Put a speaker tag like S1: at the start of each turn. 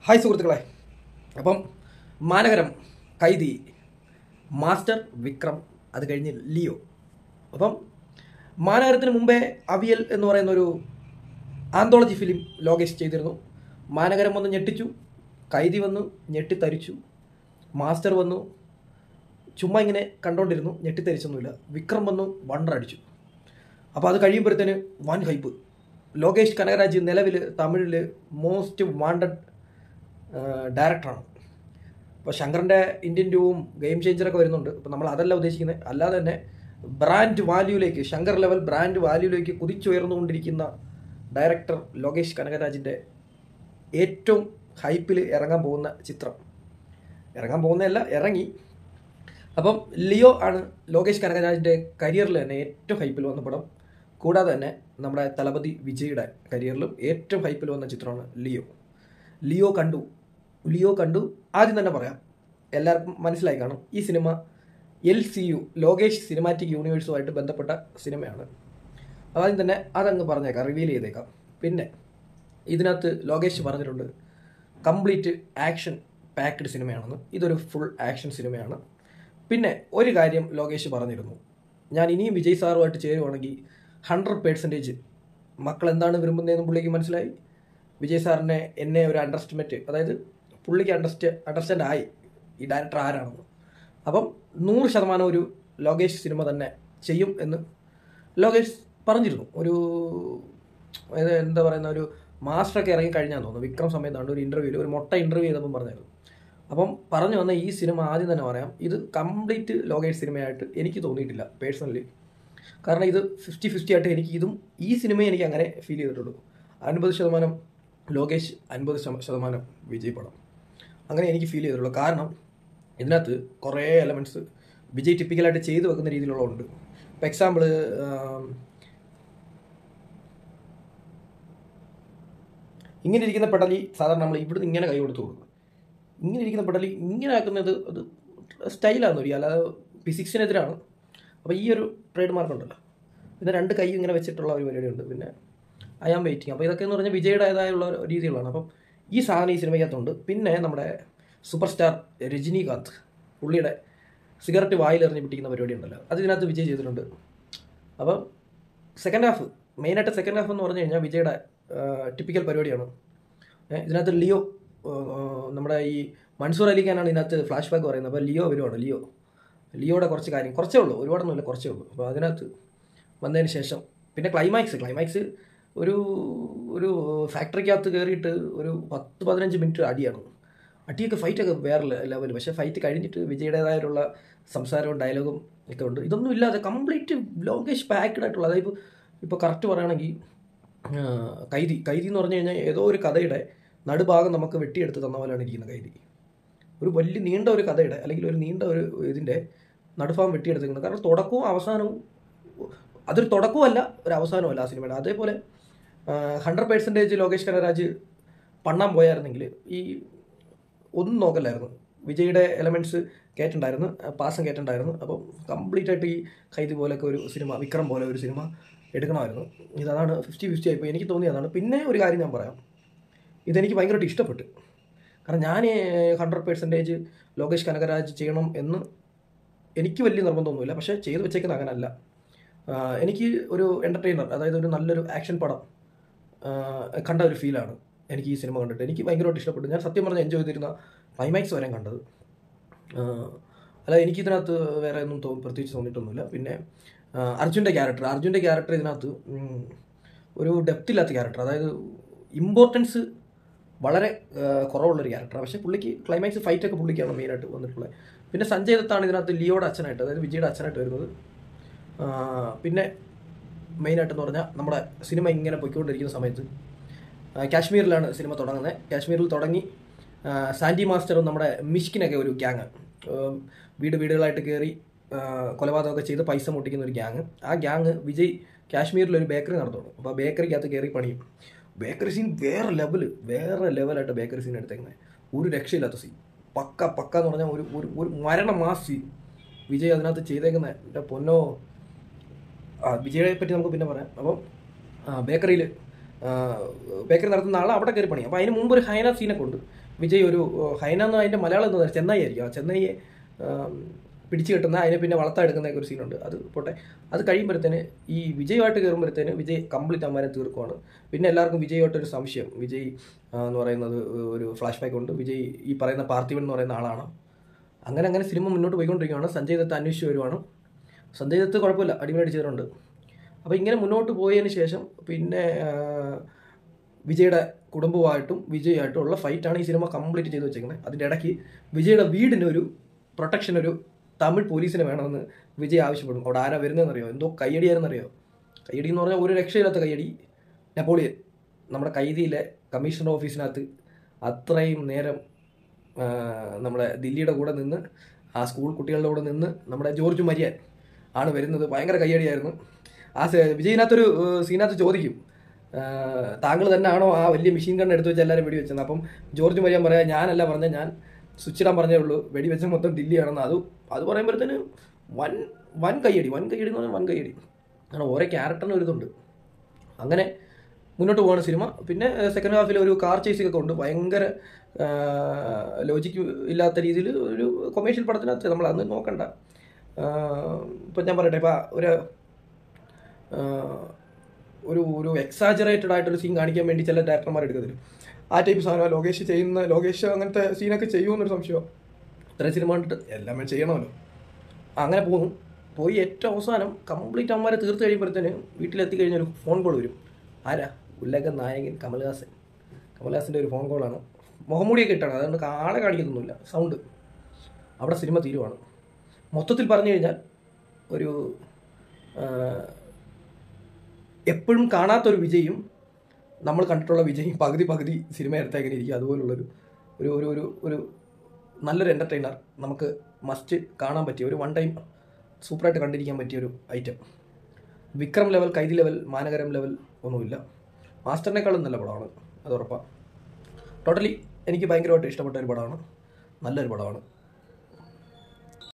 S1: hi സുഹൃത്തുക്കളെ അപ്പം മാനകരം കൈതി master Vikram അത് കഴിഞ്ഞ് ലിയോ അപ്പം മാനകരത്തിന് മുമ്പേ അവിയൽ എന്ന് പറയുന്ന ഒരു ആന്തോളജി ഫിലിം ലോകേഷ് ചെയ്തിരുന്നു മാനകരം വന്ന് ഞെട്ടിച്ചു കൈതി വന്നു ഞെട്ടിത്തരിച്ചു മാസ്റ്റർ വന്നു ചുമ്മാ ഇങ്ങനെ കണ്ടോണ്ടിരുന്നു ഞെട്ടിത്തരിച്ചൊന്നുമില്ല വിക്രം വന്നു വണ്ടർ അടിച്ചു അപ്പോൾ അത് കഴിയുമ്പോഴത്തേന് വൻ ഹൈപ്പ് ലോകേഷ് കനകരാജ് നിലവിൽ തമിഴിൽ മോസ്റ്റ് വാണ്ടഡ് ഡയറക്ടറാണ് ഇപ്പോൾ ശങ്കറിൻ്റെ ഇന്ത്യൻ ടൂവും ഗെയിം ചേഞ്ചറൊക്കെ വരുന്നുണ്ട് അപ്പോൾ നമ്മൾ അതല്ല ഉദ്ദേശിക്കുന്നത് അല്ലാതെ തന്നെ ബ്രാൻഡ് വാല്യൂലേക്ക് ശങ്കർ ലെവൽ ബ്രാൻഡ് വാല്യൂലേക്ക് കുതിച്ചുയർന്നുകൊണ്ടിരിക്കുന്ന ഡയറക്ടർ ലോകേഷ് കനകരാജിൻ്റെ ഏറ്റവും ഹൈപ്പിൽ ഇറങ്ങാൻ പോകുന്ന ചിത്രം ഇറങ്ങാൻ പോകുന്നതല്ല ഇറങ്ങി അപ്പം ലിയോ ആണ് ലോകേഷ് കനകരാജിൻ്റെ കരിയറിൽ തന്നെ ഏറ്റവും ഹൈപ്പിൽ വന്ന പടം കൂടാതെ തന്നെ നമ്മുടെ തലപതി വിജയുടെ കരിയറിലും ഏറ്റവും ഹൈപ്പിൽ വന്ന ചിത്രമാണ് ലിയോ ലിയോ കണ്ടു ലിയോ കണ്ടു ആദ്യം തന്നെ പറയാം എല്ലാവർക്കും മനസ്സിലായി കാണും ഈ cinema L C U Lokesh cinematic യൂണിവേഴ്സുമായിട്ട് ബന്ധപ്പെട്ട സിനിമയാണ് ആദ്യം തന്നെ അതങ്ങ് പറഞ്ഞേക്കാം റിവീൽ ചെയ്തേക്കാം പിന്നെ ഇതിനകത്ത് ലോകേഷ് പറഞ്ഞിട്ടുണ്ട് കംപ്ലീറ്റ് ആക്ഷൻ പാക്ഡ് സിനിമയാണെന്ന് ഇതൊരു ഫുൾ ആക്ഷൻ സിനിമയാണ് പിന്നെ ഒരു കാര്യം ലോകേഷ് പറഞ്ഞിരുന്നു ഞാൻ ഇനിയും വിജയ് സാറുമായിട്ട് ചേരുവാണെങ്കിൽ ഹൺഡ്രഡ് പേഴ്സൻറ്റേജ് മക്കൾ എന്താണ് വിരുമ്പുന്നതെന്ന് പുള്ളിക്ക് മനസ്സിലായി വിജയ് സാറിനെ എന്നെ ഒരു അണ്ടർസ്റ്റിമേറ്റ് അതായത് പുള്ളിക്ക് അണ്ടർസ്റ്റ് അണ്ടർസ്റ്റാൻഡ് ആയി ഈ ഡയറക്ടർ ആരാണെന്ന് അപ്പം നൂറ് ശതമാനം ഒരു ലോകേഷ് സിനിമ തന്നെ ചെയ്യും എന്ന് ലോകേഷ് പറഞ്ഞിരുന്നു ഒരു അതായത് എന്താ പറയുന്ന ഒരു മാസ്റ്ററൊക്കെ ഇറങ്ങി കഴിഞ്ഞാൽ തോന്നുന്നു വിക്രം സമയത്താണ് ഒരു ഇൻ്റർവ്യൂവിൽ ഒരു മൊട്ട ഇൻ്റർവ്യൂ ചെയ്തപ്പം പറഞ്ഞായിരുന്നു അപ്പം പറഞ്ഞു വന്ന ഈ സിനിമ ആദ്യം തന്നെ പറയാം ഇത് കംപ്ലീറ്റ് ലോകേഷ് സിനിമയായിട്ട് എനിക്ക് തോന്നിയിട്ടില്ല പേഴ്സണലി കാരണം ഇത് ഫിഫ്റ്റി ഫിഫ്റ്റി ആയിട്ട് എനിക്ക് ഇതും ഈ സിനിമയെ എനിക്ക് അങ്ങനെ ഫീൽ ചെയ്തിട്ടുള്ളൂ അൻപത് ശതമാനം ലോകേഷ് അൻപത് ശതമാനം വിജയ് പടം അങ്ങനെ എനിക്ക് ഫീൽ ചെയ്തിട്ടുള്ളൂ കാരണം ഇതിനകത്ത് കുറേ എലമെൻറ്റ്സ് വിജയ് ടിപ്പിക്കലായിട്ട് ചെയ്തു വെക്കുന്ന രീതിയിലുള്ളതുണ്ട് ഇപ്പോൾ എക്സാമ്പിൾ ഇങ്ങനെ ഇരിക്കുന്ന പെടലി സാധാരണ നമ്മൾ ഇവിടുന്ന് ഇങ്ങനെ കൈ കൊടുത്തു കൊടുക്കും ഇങ്ങനെ ഇരിക്കുന്ന പെടലി ഇങ്ങനെ ആക്കുന്നത് അത് സ്റ്റൈലാണെന്ന് ഒരു അല്ലാതെ ഫിസിക്സിനെതിരാണ് അപ്പോൾ ഈ ഒരു ട്രേഡ് മാർക്ക് ഉണ്ടല്ലോ പിന്നെ രണ്ട് കൈ ഇങ്ങനെ വെച്ചിട്ടുള്ള ഒരു പരിപാടിയുണ്ട് പിന്നെ ഐ ആം വെയിറ്റിംഗ് അപ്പോൾ ഇതൊക്കെ എന്ന് പറഞ്ഞാൽ വിജയുടേതായുള്ള രീതികളാണ് അപ്പം ഈ സാധനം ഈ സിനിമയ്ക്കകത്തുണ്ട് പിന്നെ നമ്മുടെ സൂപ്പർ സ്റ്റാർ രജനീകാന്ത് പുള്ളിയുടെ സിഗരറ്റ് വായിലെറിഞ്ഞ് പിടിക്കുന്ന പരിപാടി ഉണ്ടല്ലോ അത് ഇതിനകത്ത് വിജയ് ചെയ്തിട്ടുണ്ട് അപ്പം സെക്കൻഡ് ഹാഫ് മെയിനായിട്ട് സെക്കൻഡ് ഹാഫ് എന്ന് പറഞ്ഞു കഴിഞ്ഞാൽ വിജയുടെ ടിപ്പിക്കൽ പരിപാടിയാണ് ഏ, ഇതിനകത്ത് ലിയോ ആ, ആ, നമ്മുടെ ഈ മൻസൂർ അലി ഖാനാണ് ഇതിനകത്ത് ഫ്ലാഷ് ബാക്ക് പറയുന്നത് അപ്പോൾ ലിയോ വരുവാണ് ലിയോ ലിയോയുടെ കുറച്ച് കാര്യം കുറച്ചേ ഉള്ളൂ ഒരുപാടൊന്നുമില്ല കുറച്ചേ ഉള്ളൂ അപ്പോൾ അതിനകത്ത് വന്നതിന് ശേഷം പിന്നെ ക്ലൈമാക്സ് ക്ലൈമാക്സ് ഒരു ഒരു ഫാക്ടറിക്കകത്ത് കയറിയിട്ട് ഒരു പത്ത് പതിനഞ്ച് മിനിറ്റ് അടിയാണ് അടിയൊക്കെ ഫൈറ്റൊക്കെ വേറെ ലെവൽ പക്ഷേ ഫൈറ്റ് കഴിഞ്ഞിട്ട് വിജയുടേതായിട്ടുള്ള സംസാരവും ഡയലോഗും ഒക്കെ ഉണ്ട് ഇതൊന്നും ഇല്ലാതെ കംപ്ലീറ്റ് ലോകേഷ് പാക്ഡ് ആയിട്ടുള്ള അതായത് ഇപ്പോൾ ഇപ്പോൾ കറക്റ്റ് പറയുകയാണെങ്കിൽ ആ, കൈതി കൈതി എന്ന് പറഞ്ഞു കഴിഞ്ഞാൽ ഏതോ ഒരു കഥയുടെ നടുഭാഗം നമുക്ക് വെട്ടിയെടുത്ത് തന്ന പോലെയാണ് ഇരിക്കുന്ന കൈതി ഒരു വലിയ നീണ്ട ഒരു കഥയുടെ അല്ലെങ്കിൽ ഒരു നീണ്ട ഒരു ഇതിൻ്റെ നടുഭാഗം വെട്ടിയെടുത്തിരിക്കുന്നത് കാരണം തുടക്കവും അവസാനവും അതൊരു തുടക്കവും അല്ല ഒരു അവസാനവും അല്ല ആ സിനിമയുടെ അതേപോലെ ഹൺഡ്രഡ് പേഴ്സൻറ്റേജ് ലോകേഷ് കനരാജ് പണ്ണാൻ പോയായിരുന്നെങ്കിൽ ഈ ഒന്നും നോക്കല്ലായിരുന്നു വിജയുടെ എലമെൻറ്റ്സ് കയറ്റുണ്ടായിരുന്നു പാസം കയറ്റുണ്ടായിരുന്നു അപ്പം കംപ്ലീറ്റ് ആയിട്ട് ഈ കൈതി പോലൊക്കെ ഒരു സിനിമ വിക്രം പോലെ ഒരു സിനിമ എടുക്കണമായിരുന്നു ഇതാണ് ഫിഫ്റ്റി ഫിഫ്റ്റി ആയിപ്പോൾ എനിക്ക് തോന്നിയതാണ് പിന്നെ ഒരു കാര്യം ഞാൻ പറയാം ഇതെനിക്ക് ഭയങ്കരമായിട്ട് ഇഷ്ടപ്പെട്ടു കാരണം ഞാൻ ഹൺഡ്രഡ് പേഴ്സൻറ്റേജ് ലോകേഷ് കനകരാജ് ചെയ്യണം എന്ന് എനിക്ക് വലിയ നിർബന്ധമൊന്നുമില്ല പക്ഷേ ചെയ്തു വെച്ചേക്കുന്ന അങ്ങനല്ല ആഹ് എനിക്ക് ഒരു എൻ്റർടൈനർ അതായത് ഒരു നല്ലൊരു ആക്ഷൻ പടം ആഹ് കണ്ട ഒരു ഫീലാണ് എനിക്ക് ഈ സിനിമ കണ്ടിട്ട് എനിക്ക് ഭയങ്കരമായിട്ട് ഇഷ്ടപ്പെട്ടു ഞാൻ സത്യം പറഞ്ഞ് എൻജോയ് ചെയ്തിരുന്ന ക്ലൈമാക്സ് വരെ കണ്ടത് ആഹ് അല്ല എനിക്കിതിനകത്ത് വേറെ ഒന്നും തോ പ്രത്യേകിച്ച് തോന്നിയിട്ടൊന്നുമില്ല പിന്നെ ആഹ് അർജുൻ്റെ ക്യാരക്ടർ അർജുൻ്റെ ക്യാരക്ടർ ഇതിനകത്ത് ഉം, ഒരു ഡെപ്ത് ഇല്ലാത്ത ക്യാരക്ടർ അതായത് ഇമ്പോർട്ടൻസ് വളരെ ആഹ് കുറവുള്ളൊരു ക്യാരക്ടറാണ് പക്ഷേ പുള്ളിക്ക് ക്ലൈമാക്സ് ഫൈറ്റൊക്കെ പുള്ളിക്കാണ് മെയിനായിട്ട് വന്നിട്ടുള്ളത് പിന്നെ സഞ്ജയ് ദത്താണ് ഇതിനകത്ത് ലിയോയുടെ അച്ഛനായിട്ട് അതായത് വിജയുടെ അച്ഛനായിട്ട് വരുന്നത് ആഹ് പിന്നെ മെയിനായിട്ടെന്ന് പറഞ്ഞാൽ നമ്മുടെ സിനിമ ഇങ്ങനെ പൊയ്ക്കൊണ്ടിരിക്കുന്ന സമയത്ത് ആ, കാശ്മീരിലാണ് സിനിമ തുടങ്ങുന്നത് കാശ്മീരിൽ തുടങ്ങി ആ, സാൻഡി മാസ്റ്ററും നമ്മുടെ മിഷ്കിനൊക്കെ ഒരു ഗ്യാങ് വീട് വീടുകളായിട്ട് കയറി ആ, കൊലപാതകമൊക്കെ ചെയ്ത് പൈസ മുട്ടിക്കുന്ന ഒരു ഗ്യാങ് ആ ഗ്യാങ് വിജയ് കാശ്മീരിൽ ഒരു ബേക്കറി നടത്തുള്ളൂ അപ്പോൾ ആ ബേക്കറിക്കകത്ത് കയറി പണിയും ബേക്കറി സീൻ വേറെ ലെവല് വേറെ ലെവലായിട്ട് ബേക്കറി സീൻ എടുത്തേക്കുന്നത് ഒരു രക്ഷയില്ലാത്ത സീൻ പക്ക പക്ക എന്ന് പറഞ്ഞാൽ ഒരു ഒരു ഒരു മരണ മാസ് സീൻ വിജയ് അതിനകത്ത് ചെയ്തേക്കുന്ന എൻ്റെ പൊന്നോ ആ, വിജയെ പറ്റി നമുക്ക് പിന്നെ പറയാം അപ്പം ബേക്കറിയിൽ ബേക്കറി നടത്തുന്ന ആൾ അവിടെ കയറി പണി അപ്പോൾ അതിന് മുമ്പ് ഒരു ഹൈന സീനൊക്കെ ഉണ്ട് വിജയ് ഒരു ഏഹ്, ഹൈന എന്ന് അതിൻ്റെ മലയാളം എന്താ ചെന്നൈ ആയിരിക്കും ആ ചെന്നൈയെ ആം, പിടിച്ചു കിട്ടുന്ന അതിനെ പിന്നെ വളർത്തെടുക്കുന്ന ഒരു സീനുണ്ട് അത് പോട്ടെ അത് കഴിയുമ്പോഴത്തേന് ഈ വിജയമായിട്ട് കയറുമ്പോഴത്തേന് വിജയ് കംപ്ലീറ്റ് അമ്മാരെ തീർക്കുവാണ് പിന്നെ എല്ലാവർക്കും വിജയമായിട്ടൊരു സംശയം വിജയ് ആ, എന്ന് പറയുന്നത് ഒരു ഫ്ലാഷ് ബാക്ക് ഉണ്ട് വിജയ് ഈ പറയുന്ന പാർത്ഥിവൻ എന്ന് പറയുന്ന ആളാണ് അങ്ങനെ അങ്ങനെ സിനിമ മുന്നോട്ട് പോയിക്കൊണ്ടിരിക്കുകയാണ് സഞ്ജയ് ദത്ത് അന്വേഷിച്ച് വരുവാണ് സഞ്ജയ് ദത്ത് കുഴപ്പമില്ല അടിപൊളിയായിട്ട് ചെയ്തിട്ടുണ്ട് അപ്പോൾ ഇങ്ങനെ മുന്നോട്ട് പോയതിന് ശേഷം പിന്നെ ആ, വിജയുടെ കുടുംബമായിട്ടും വിജയായിട്ടും ഉള്ള ഫൈറ്റാണ് ഈ സിനിമ കംപ്ലീറ്റ് ചെയ്ത് വെച്ചേക്കുന്നത് അതിൻ്റെ ഇടയ്ക്ക് വിജയുടെ വീടിന് ഒരു പ്രൊട്ടക്ഷൻ ഒരു തമിഴ് പോലീസിന് വേണമെന്ന് വിജയ് ആവശ്യപ്പെടും അവിടെ ആരാ വരുന്നതെന്നറിയോ എന്തോ കയ്യടിയായിരുന്നറിയോ കയ്യടി എന്ന് പറഞ്ഞാൽ ഒരു രക്ഷയില്ലാത്ത കയ്യടി നെപ്പോളിയൻ നമ്മുടെ കൈദിയിലെ കമ്മീഷണർ ഓഫീസിനകത്ത് അത്രയും നേരം ആ, നമ്മുടെ ദില്ലിയുടെ കൂടെ നിന്ന് ആ സ്കൂൾ കുട്ടികളുടെ കൂടെ നിന്ന് നമ്മുടെ ജോർജ് മരിയൻ ആണ് വരുന്നത് ഭയങ്കര കയ്യടിയായിരുന്നു ആ സ- വിജയിനകത്തൊരു ഏഹ്, സീനകത്ത് ചോദിക്കും ഏഹ്, താങ്കൾ തന്നെയാണോ ആ വലിയ മെഷീൻ ഗൺ എടുത്ത് വെച്ച് എല്ലാവരും വെടി വെച്ചത് അപ്പം ജോർജ് മരിയൻ പറയാം ഞാനല്ല പറഞ്ഞത് ഞാൻ സ്വിച്ച് ഇടാൻ പറഞ്ഞേ ഉള്ളൂ വെടി വെച്ച മൊത്തം ദില്ലിയാണെന്ന് അത് അത് പറയുമ്പോഴത്തേന് വൻ വൻ കയ്യടി വൻ കയ്യടി എന്ന് പറഞ്ഞാൽ വൻ കയ്യടി അങ്ങനെ ഓരോ ക്യാരക്ടറിന് ഒരു ഇതുണ്ട് അങ്ങനെ മുന്നോട്ട് പോവാണ് സിനിമ പിന്നെ സെക്കൻഡ് ഹാഫിൽ ഒരു കാർ ചേസിംഗ് ഒക്കെ ഉണ്ട് ഭയങ്കര ലോജിക്ക് ഇല്ലാത്ത രീതിയിൽ ഒരു കൊമേഴ്ഷ്യൽ പടത്തിനകത്ത് നമ്മൾ അന്ന് നോക്കണ്ട ഇപ്പം ഞാൻ പറയട്ടെ ഇപ്പം ഒരു ആ, ഒരു ഒരു എക്സാജറേറ്റഡ് ആയിട്ടൊരു സീൻ കാണിക്കാൻ വേണ്ടി ചില ഡയറക്ടർമാർ എടുക്കത്തില്ല ആ ടൈപ്പ് സാധനം ലോകേഷ് ചെയ്യുന്ന ലോകേഷ് അങ്ങനത്തെ സീനൊക്കെ ചെയ്യുമെന്നൊരു സംശയം ഇത്രയും സിനിമ കണ്ടിട്ട് എല്ലാം ചെയ്യണമല്ലോ അങ്ങനെ പോകുന്നു പോയി ഏറ്റവും അവസാനം കംപ്ലീറ്റ് അമ്മമാരെ തീർത്ത് കഴിയുമ്പോഴത്തേന് വീട്ടിലെത്തി കഴിഞ്ഞ ഒരു ഫോൺ കോൾ വരും ആരാ ഉല്ലക നായകൻ കമൽഹാസൻ കമൽഹാസൻ്റെ ഒരു ഫോൺ കോളാണ് മുഖംമൂടിയൊക്കെ ഇട്ടാണ് അതുകൊണ്ട് ആളെ കാണിക്കുന്നൊന്നുമില്ല സൗണ്ട് അവിടെ സിനിമ തീരുവാണ് മൊത്തത്തിൽ പറഞ്ഞു കഴിഞ്ഞാൽ ഒരു ആ, എപ്പോഴും കാണാത്തൊരു വിജയും നമ്മൾ കണ്ടിട്ടുള്ള വിജയും പകുതി പകുതി സിനിമ എടുത്താൽ എങ്ങനെ ഇരിക്കും അതുപോലുള്ളൊരു ഒരു ഒരു ഒരു ഒരു നല്ലൊരു എൻ്റർടൈനർ നമുക്ക് മസ്റ്റ് കാണാൻ പറ്റിയ ഒരു വൺ ടൈം സൂപ്പറായിട്ട് കണ്ടിരിക്കാൻ പറ്റിയ ഒരു item Vikram level Kaithi level Maanagaram level ഒന്നുമില്ല മാസ്റ്ററിനേക്കാളും നല്ല പടമാണ് അത് ഉറപ്പാണ് ടോട്ടലി എനിക്ക് ഭയങ്കരമായിട്ട് ഇഷ്ടപ്പെട്ട ഒരു പടമാണ് നല്ലൊരു പടമാണ്